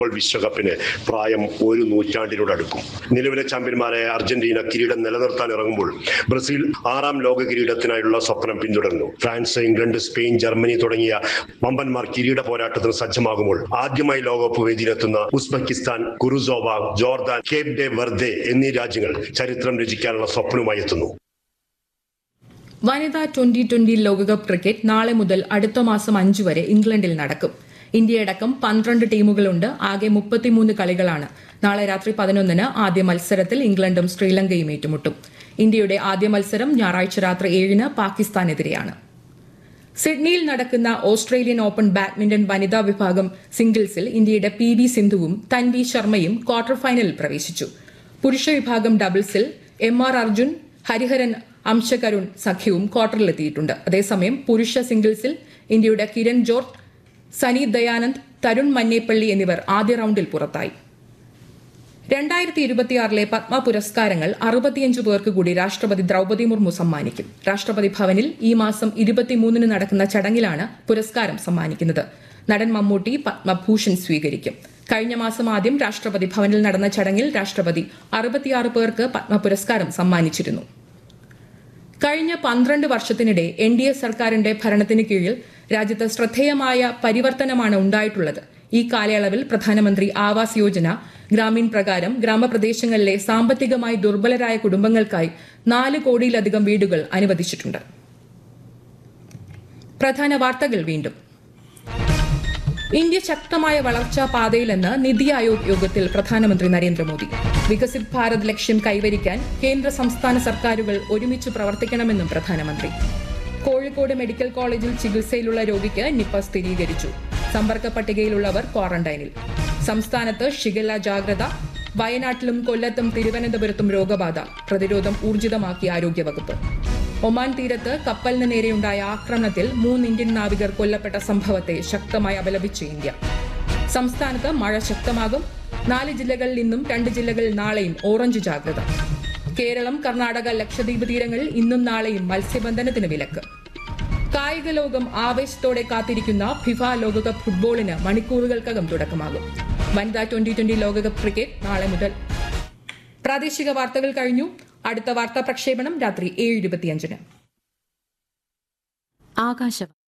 football വിശ്വകപ്പിന് പ്രായം ഒരു നൂറ്റാണ്ടിനോട് അടുക്കും നിലവിലെ ചാമ്പ്യന്മാരായ അർജന്റീന കിരീടം നിലനിർത്താൻ ഇറങ്ങുമ്പോൾ ബ്രസീൽ ആറാം ലോക കിരീടത്തിനായുള്ള സ്വപ്നം പിന്തുടർന്നു ഫ്രാൻസ് ഇംഗ്ലണ്ട് സ്പെയിൻ ജർമ്മനി തുടങ്ങിയ വമ്പന്മാർ കിരീട പോരാട്ടത്തിന് സജ്ജമാകുമ്പോൾ ആദ്യമായി ലോകകപ്പ് വേദിയിലെത്തുന്ന Uzbekistan Curacao Jordan Cape de Verde എന്നീ രാജ്യങ്ങൾ ചരിത്രം രചിക്കാനുള്ള സ്വപ്നവുമായി എത്തുന്നു വനിതാ ട്വന്റി ട്വന്റി ലോകകപ്പ് ക്രിക്കറ്റ് നാളെ മുതൽ അടുത്ത മാസം അഞ്ച് വരെ ഇംഗ്ലണ്ടിൽ നടക്കും ഇന്ത്യയടക്കം പന്ത്രണ്ട് ടീമുകളുണ്ട് ആകെ മുപ്പത്തിമൂന്ന് കളികളാണ് നാളെ രാത്രി പതിനൊന്നിന് ആദ്യ മത്സരത്തിൽ ഇംഗ്ലണ്ടും ശ്രീലങ്കയും ഏറ്റുമുട്ടും ഇന്ത്യയുടെ ആദ്യ മത്സരം ഞായറാഴ്ച രാത്രി ഏഴിന് പാകിസ്ഥാനെതിരെയാണ് സിഡ്നിയിൽ നടക്കുന്ന ഓസ്ട്രേലിയൻ ഓപ്പൺ ബാഡ്മിന്റൺ വനിതാ വിഭാഗം സിംഗിൾസിൽ ഇന്ത്യയുടെ പി വി സിന്ധുവും തൻവി ശർമ്മയും ക്വാർട്ടർ ഫൈനലിൽ പ്രവേശിച്ചു പുരുഷ വിഭാഗം ഡബിൾസിൽ എം ആർ അർജുൻ ഹരിഹരൻ അംശകരുൺ സഖ്യവും ക്വാർട്ടറിലെത്തിയിട്ടുണ്ട് അതേസമയം പുരുഷ സിംഗിൾസിൽ ഇന്ത്യയുടെ കിരൺ ജോർജ് സനി ദയാനന്ദ് തരുൺ മന്നേപ്പള്ളി എന്നിവർ ആദ്യ റൌണ്ടിൽ പുറത്തായി രണ്ടായിരത്തി ഇരുപത്തിയാറിലെ പത്മ പുരസ്കാരങ്ങൾ അറുപത്തിയഞ്ച് പേർക്ക് കൂടി രാഷ്ട്രപതി ദ്രൗപദി മുർമു സമ്മാനിക്കും രാഷ്ട്രപതി ഭവനിൽ ഈ മാസം ഇരുപത്തിമൂന്നിന് നടക്കുന്ന ചടങ്ങിലാണ് പുരസ്കാരം സമ്മാനിക്കുന്നത് നടൻ മമ്മൂട്ടി പത്മഭൂഷൺ സ്വീകരിക്കും കഴിഞ്ഞ മാസം ആദ്യം രാഷ്ട്രപതി ഭവനിൽ നടന്ന ചടങ്ങിൽ രാഷ്ട്രപതി അറുപത്തിയാറ് പേർക്ക് പത്മ പുരസ്കാരം സമ്മാനിച്ചിരുന്നു കഴിഞ്ഞ പന്ത്രണ്ട് വർഷത്തിനിടെ എൻ ഡി എ സർക്കാരിന്റെ ഭരണത്തിന് കീഴിൽ രാജ്യത്ത് ശ്രദ്ധേയമായ പരിവർത്തനമാണ് ഉണ്ടായിട്ടുള്ളത് ഈ കാലയളവിൽ പ്രധാനമന്ത്രി ആവാസ് യോജന ഗ്രാമീൺ പ്രകാരം ഗ്രാമപ്രദേശങ്ങളിലെ സാമ്പത്തികമായി ദുർബലരായ കുടുംബങ്ങൾക്കായി നാല് കോടിയിലധികം വീടുകൾ അനുവദിച്ചിട്ടുണ്ട് പ്രധാന വാർത്തകൾ വീണ്ടും ഇന്ത്യ ശക്തമായ വളർച്ചാ പാതയിലെന്ന് നിതി ആയോഗ് യോഗത്തിൽ പ്രധാനമന്ത്രി നരേന്ദ്രമോദി വികസിത് ഭാരത് ലക്ഷ്യം കൈവരിക്കാൻ കേന്ദ്ര സംസ്ഥാന സർക്കാരുകൾ ഒരുമിച്ച് പ്രവർത്തിക്കണമെന്നും പ്രധാനമന്ത്രി കോഴിക്കോട് മെഡിക്കൽ കോളേജിൽ ചികിത്സയിലുള്ള രോഗിക്ക് നിപ്പ സ്ഥിരീകരിച്ചു സമ്പർക്ക പട്ടികയിലുള്ളവർ ക്വാറന്റൈനിൽ സംസ്ഥാനത്ത് ഷിഗല്ല ജാഗ്രത വയനാട്ടിലും കൊല്ലത്തും തിരുവനന്തപുരത്തും രോഗബാധ പ്രതിരോധം ഊർജിതമാക്കി ആരോഗ്യവകുപ്പ് ഒമാൻ തീരത്ത് കപ്പലിന് നേരെയുണ്ടായ ആക്രമണത്തിൽ മൂന്ന് ഇന്ത്യൻ നാവികർ കൊല്ലപ്പെട്ട സംഭവത്തെ ശക്തമായി അപലപിച്ച് ഇന്ത്യ സംസ്ഥാനത്ത് മഴ ശക്തമാകും നാല് ജില്ലകളിൽ ഇന്നും രണ്ട് ജില്ലകളിൽ നാളെയും ഓറഞ്ച് ജാഗ്രത കേരളം കർണാടക ലക്ഷദ്വീപ് തീരങ്ങളിൽ ഇന്നും നാളെയും മത്സ്യബന്ധനത്തിന് വിലക്ക് കായിക ലോകം ആവേശത്തോടെ കാത്തിരിക്കുന്ന ഫിഫ ലോകകപ്പ് ഫുട്ബോളിന് മണിക്കൂറുകൾക്കകം തുടക്കമാകും വനിതാ ട്വന്റി ട്വന്റി ലോകകപ്പ് ക്രിക്കറ്റ് നാളെ മുതൽ പ്രാദേശിക വാർത്തകൾ കഴിഞ്ഞു അടുത്ത വാർത്താ പ്രക്ഷേപണം രാത്രി ഏഴ് ഇരുപത്തിയഞ്ചിന് ആകാശവാണി